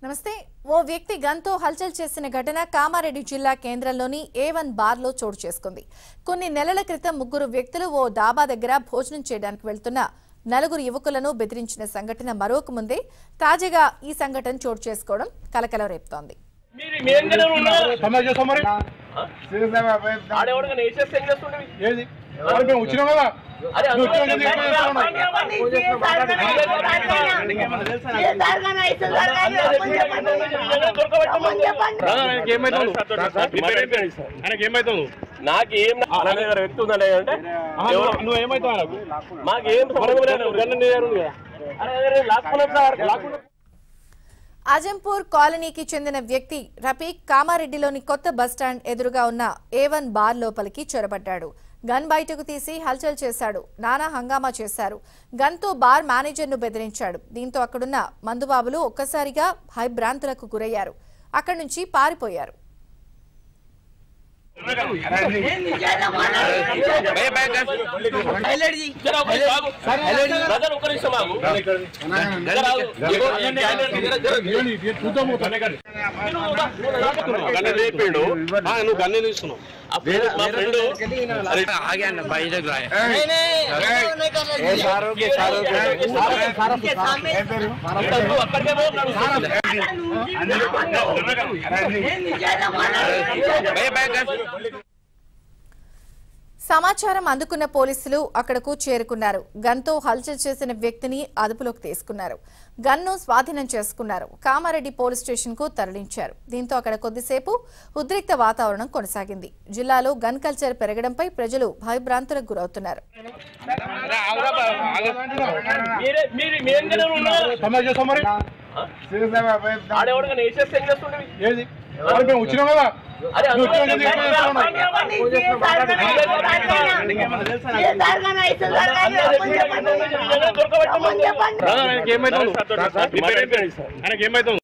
నమస్తే ఓ వ్యక్తి గన్తో హల్చల్ చేసిన ఘటన కామారెడ్డి జిల్లా కేంద్రంలోని ఏ వన్ బార్లో చోటు చేసుకుంది కొన్ని నెలల క్రితం ముగ్గురు వ్యక్తులు ఓ దాబా దగ్గర భోజనం చేయడానికి వెళ్తున్న నలుగురు యువకులను బెదిరించిన సంఘటన మరొక ముందే తాజాగా ఈ సంఘటన చోటు చేసుకోవడం కలకలం రేపుతోంది మీరు మీ ఏం తెలియదు ఉన్నారు సమాజ్ చేస్తాం మరి ఆడేవాడు వేసేస్తే ఏం చేస్తుండేవి ఏది మరి మేము వచ్చినాం కదా అరే నువ్వు వచ్చినాక ఎందుకు ఎక్కువ చేస్తున్నావు? నాకేం దగ్గర వ్యక్తి ఉందండి అంటే నువ్వు ఏమైతావు నాకు మాకేం సంబంధం లేదు గన్ను నీ దగ్గర ఉంది కదా. అరే, అరే, లాక్కున్నాం సార్ లాక్కున్నాం అజంపూర్ కాలనీకి చెందిన వ్యక్తి రఫీక్ కామారెడ్డిలోని కొత్త బస్టాండ్ ఎదురుగా ఉన్న ఏ వన్ బార్ లోపలికి చొరబడ్డాడు గన్ బయటకు తీసి హల్చల్ చేశాడు నానా హంగామా చేశారు గన్తో బార్ మేనేజర్ను బెదిరించాడు దీంతో అక్కడున్న మందుబాబులు ఒక్కసారిగా భయభ్రాంతులకు గురయ్యారు అక్కడి నుంచి పారిపోయారు జర ఒక నిమిషం ఆగు. బ్రదర్, ఒక్క నిమిషం ఆగు. జర ఆగు. ఇగో, ఈ క్యాండిడేట్ దగ్గర జర ఏంది? ఇది చూద్దాము తనే కానీ. గన్ను లేపిండు ఆ, నువ్వు గన్ను తీసుకున్నావు ఆ ఫ్రెండ్- మా ఫ్రెండ్ ఇంతకు అక్కడికే పోయి నడుస్తుంది. సమాచారం అందుకున్న పోలీసులు అక్కడకు చేరుకున్నారు గన్తో హల్చల్ చేసిన వ్యక్తిని అదుపులోకి తీసుకున్నారు గన్ను స్వాధీనం చేసుకున్నారు కామారెడ్డి పోలీస్ స్టేషన్ కు తరలించారు దీంతో అక్కడ కొద్దిసేపు ఉద్రిక్త వాతావరణం కొనసాగింది జిల్లాలో గన్ కల్చర్ పెరగడంపై ప్రజలు భయభ్రాంతులకు గురవుతున్నారు మీరే మీరు మీ ఏం తెలియదు ఉన్నారు సమాజ్ చేస్తాం మరి ఆడేవాడు వేసేస్తే ఏం చేస్తుండేవి ఏది మరి మేము వచ్చినాం కదా అరే నువ్వు వచ్చినాక ఎందుకు ఎక్కువ చేస్తున్నావు? దొరకబెట్టమని ఏమైతావు ఆయనకి ఏమైతావు